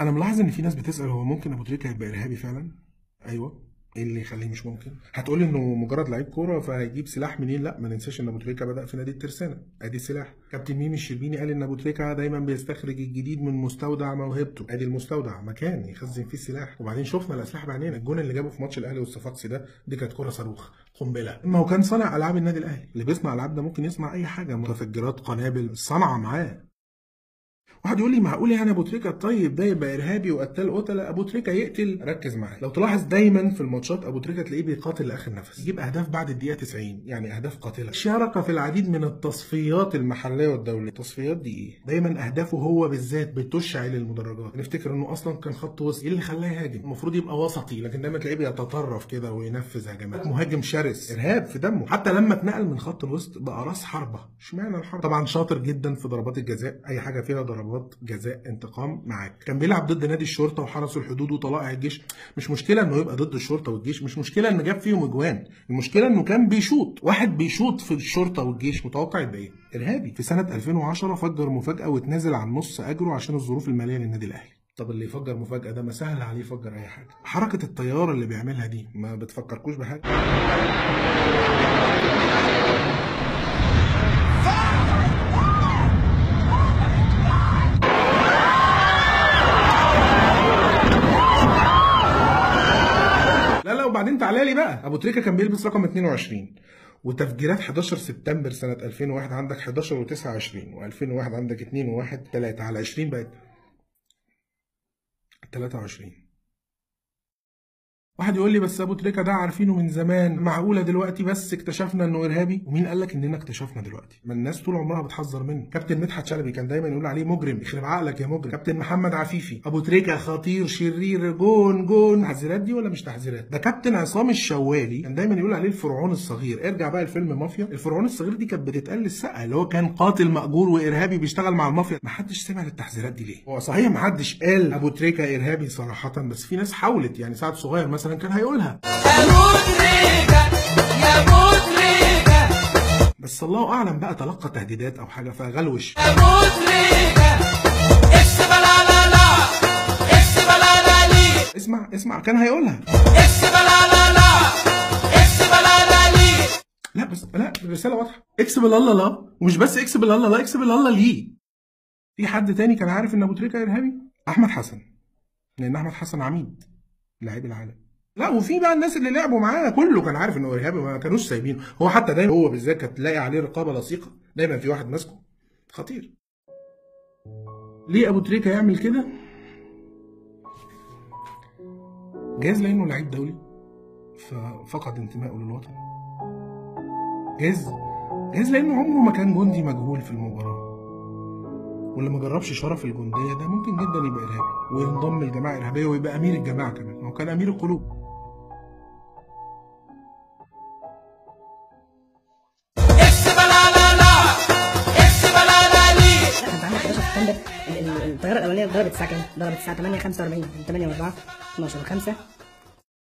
انا ملاحظ ان في ناس بتسال هو ممكن ابو تريكه يبقى ارهابي فعلا ايوه ايه اللي يخليه مش ممكن هتقولي انه مجرد لعيب كوره فهيجيب سلاح منين لا ما ننساش ان ابو تريكه بدا في نادي الترسانه ادي السلاح كابتن ميمي الشربيني قال ان ابو تريكه دايما بيستخرج الجديد من مستودع موهبته ادي المستودع مكان يخزن فيه السلاح وبعدين شفنا الاسلحه بعينينا الجون اللي جابه في ماتش الاهلي والصفاقسي ده دي كانت كوره صاروخ قنبله ما هو كان صانع العاب النادي الاهلي اللي بيصنع العاب ده ممكن يصنع اي حاجه متفجرات قنابل صنعه معاه واحد يقول لي معقول يعني ابو تريكه الطيب ده يبقى ارهابي وقتال قتله ابو تريكه يقتل ركز معايا لو تلاحظ دايما في الماتشات ابو تريكه تلاقيه بيقاتل لاخر نفس يجيب اهداف بعد الدقيقه 90 يعني اهداف قاتله شارك في العديد من التصفيات المحليه والدوليه التصفيات دي ايه دايما اهدافه هو بالذات بتشعل المدرجات نفتكر انه اصلا كان خط وسط ايه اللي خلاه يهاجم المفروض يبقى وسطي لكن دايما تلاقيه بيتطرف كده وينفذ هجمات مهاجم شرس ارهاب في دمه حتى لما اتنقل من خط الوسط بقى راس حربه اشمعنى الحرب طبعا شاطر جدا في ضربات الجزاء اي حاجه فيها ضربات جزاء انتقام معاك كان بيلعب ضد نادي الشرطه وحرس الحدود وطلائع الجيش مش مشكله انه يبقى ضد الشرطه والجيش مش مشكله انه جاب فيهم اجوان المشكله انه كان بيشوط واحد بيشوط في الشرطه والجيش متوقع يبقى ايه ارهابي في سنه 2010 فجر مفاجاه واتنازل عن نص اجره عشان الظروف الماليه للنادي الاهلي طب اللي يفجر مفاجاه ده ما سهل عليه يفجر اي حاجه حركه الطيار اللي بيعملها دي ما بتفكركوش بحاجه لا لا وبعدين تعالى لي بقى ابو تريكه كان بيلبس رقم 22 وتفجيرات 11 سبتمبر سنه 2001 عندك 11 و29 و2001 عندك 2 و1 3 على 20 بقت 23 واحد يقول لي بس ابو تريكه ده عارفينه من زمان معقوله دلوقتي بس اكتشفنا انه ارهابي ومين قال لك اننا اكتشفنا دلوقتي ما الناس طول عمرها بتحذر منه كابتن مدحت شلبي كان دايما يقول عليه مجرم يخرب عقلك يا مجرم كابتن محمد عفيفي ابو تريكه خطير شرير جون جون تحذيرات دي ولا مش تحذيرات ده كابتن عصام الشوالي كان دايما يقول عليه الفرعون الصغير ارجع بقى الفيلم مافيا الفرعون الصغير دي كانت بتتقال للسقا اللي هو كان قاتل مأجور وارهابي بيشتغل مع المافيا ما حدش سمع للتحذيرات دي ليه هو صحيح ما حدش قال ابو تريكه ارهابي صراحه بس في ناس حاولت يعني سعد صغير مثلا كان هيقولها يا مدركة يا مدركة بس الله اعلم بقى تلقى تهديدات او حاجه فغلوش يا مدركة اكسب لا لا لا اكسب لا لا لي اسمع اسمع كان هيقولها اكسب لا لا لا اكسب لا لا لي لا بس لا الرساله واضحه اكسب الله لا ومش بس اكسب الله لا اكسب الله ليه في حد تاني كان عارف ان ابو تريكه ارهابي احمد حسن لان احمد حسن عميد لاعبي العالم لا وفي بقى الناس اللي لعبوا معاه كله كان عارف انه ارهابي ما كانوش سايبينه هو حتى دايما هو بالذات كانت تلاقي عليه رقابه لصيقه دايما في واحد ماسكه خطير ليه ابو تريكه يعمل كده جايز لانه لعيب دولي ففقد انتمائه للوطن جايز جايز لانه عمره ما كان جندي مجهول في المباراه واللي ما جربش شرف الجنديه ده ممكن جدا يبقى ارهابي وينضم لجماعه ارهابيه ويبقى امير الجماعه كمان ما هو كان امير القلوب اكسب لا لا لا اكسب لا لا لي لا انت عندك 11 سبتمبر ال- ال- الطياره الاولانيه ضربت الساعه كام؟ ضربت الساعه 8 45 8 و4 12 و5